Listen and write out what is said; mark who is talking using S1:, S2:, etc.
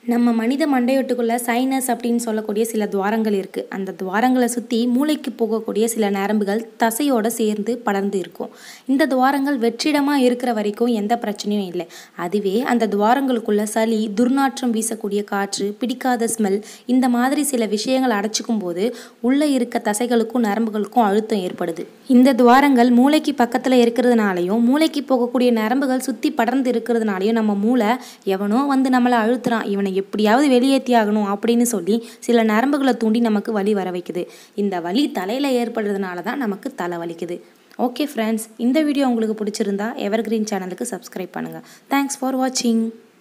S1: நம்ம மனித மண்டையோட்டுக்குள்ள சைனஸ் அப்படின்னு சொல்லக்கூடிய சில துவாரங்கள் இருக்குது அந்த துவாரங்களை சுற்றி மூளைக்கு போகக்கூடிய சில நரம்புகள் தசையோடு சேர்ந்து படர்ந்து இருக்கும் இந்த துவாரங்கள் வெற்றிடமாக இருக்கிற வரைக்கும் எந்த பிரச்சனையும் இல்லை அதுவே அந்த துவாரங்களுக்குள்ள சளி துர்நாற்றம் வீசக்கூடிய காற்று பிடிக்காத ஸ்மெல் இந்த மாதிரி சில விஷயங்கள் அடைச்சிக்கும் போது உள்ளே இருக்க தசைகளுக்கும் நரம்புகளுக்கும் அழுத்தம் ஏற்படுது இந்த துவாரங்கள் மூளைக்கு பக்கத்தில் இருக்கிறதுனாலையும் மூளைக்கு போகக்கூடிய நரம்புகள் சுற்றி படர்ந்து இருக்கிறதுனாலையும் நம்ம மூளை எவனோ வந்து நம்மளை அழுத்துறான் இவனை எப்படியாவது வெளியேற்றி ஆகணும் அப்படின்னு சொல்லி சில நரம்புகளை தூண்டி நமக்கு வலி வர வைக்குது இந்த வலி தலையில் ஏற்படுறதுனால தான் நமக்கு தலை வலிக்குது ஓகே ஃப்ரெண்ட்ஸ் இந்த வீடியோ உங்களுக்கு பிடிச்சிருந்தா எவர்கிரீன் சேனலுக்கு சப்ஸ்கிரைப் பண்ணுங்கள் தேங்க்ஸ் ஃபார் வாட்சிங்